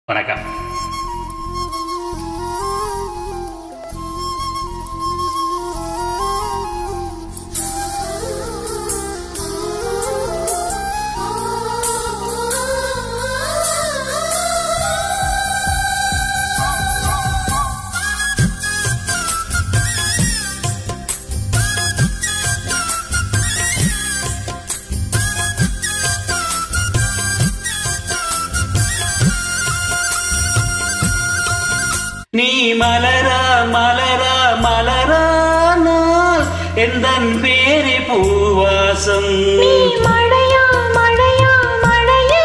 வணக்கம் நீ மலரா மலரா மலரானால் எந்தன் பேரி பூவாசம் நீ மழையா மழையா மழையா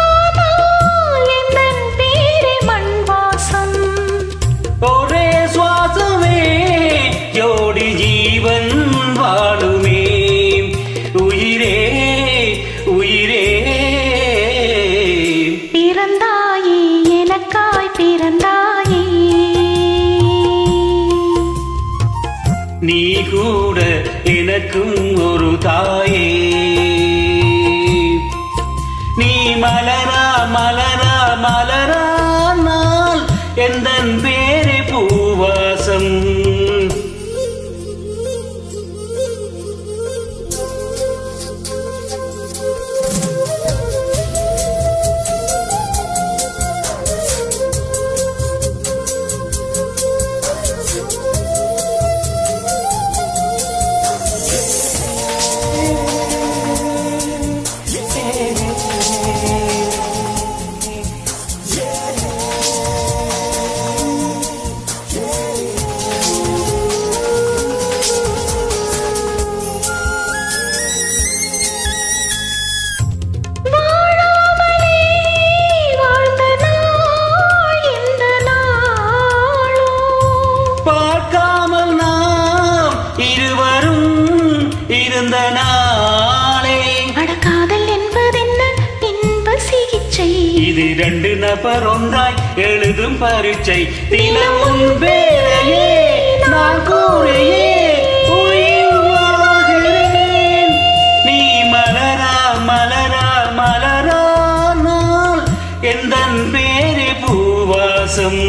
எந்தன் பேரே மண் வாசம் ஒரே சுவாசமே ஜோடி ஜீவன் வாழுமே உயிரே உயிரே பிறந்தாயே எனக்காய் பிறந்தாயே நீ கூட எனக்கும் ஒரு தாயே நீ மலரா மலரா மலரானால் எந்தன் பேரே பூவாசம் வாழாமலே வாழ்ந்த நாள் இந்த நாளோ பார்க்காமல் நாம் இருவரும் இருந்த நாளே அட காதல் என்பதென்ன இன்ப சிகிச்சை இது ரெண்டு நபர் ஒன்றாய் எழுதும் பரீட்சை தினமும் வேலையே நான் கூறையே உயிர் வாழ்கிறேன் நீ மலரா மலரா மலரானால் எந்தன் பேரே பூவாசம்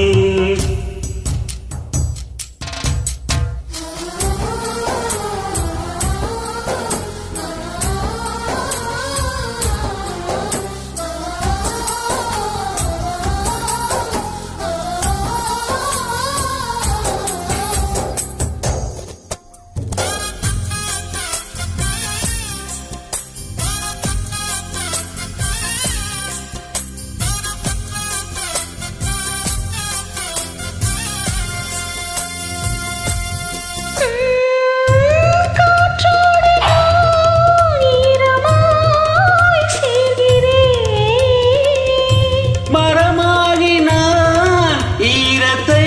காற்றோடு நான் ஈரமாய் சேர்கிறேன் மரமாகி நான் ஈரத்தை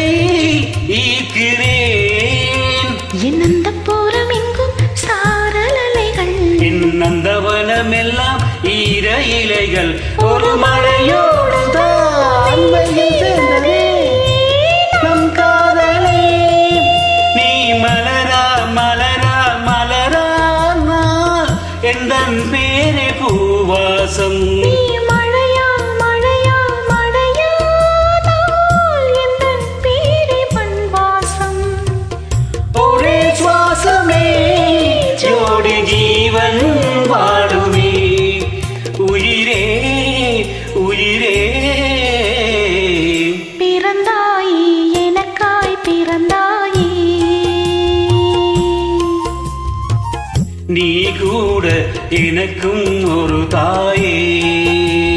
ஈர்க்கிறேன் என் அந்த புறம் எங்கும் சாரல் அலைகள் என் நந்தவனமெல்லாம் ஈர இலைகள் ஒரு மழையோடு தான் அண்மையில் சேர்ந்ததே நம் காதலே நீ மலரா மலரா மலரானால் எந்தன் பேரே பூவாசம் நீ மழையா மழையா மழையா நாள் எந்தன் பேரே மண் வாசம் ஒரே சுவாசமே ஜோடி ஜீவன் வாழுமே உயிரே உயிரே பிறந்தாயே எனக்காய் பிறந்தாயே நீ கூட எனக்கும் ஒரு தாயே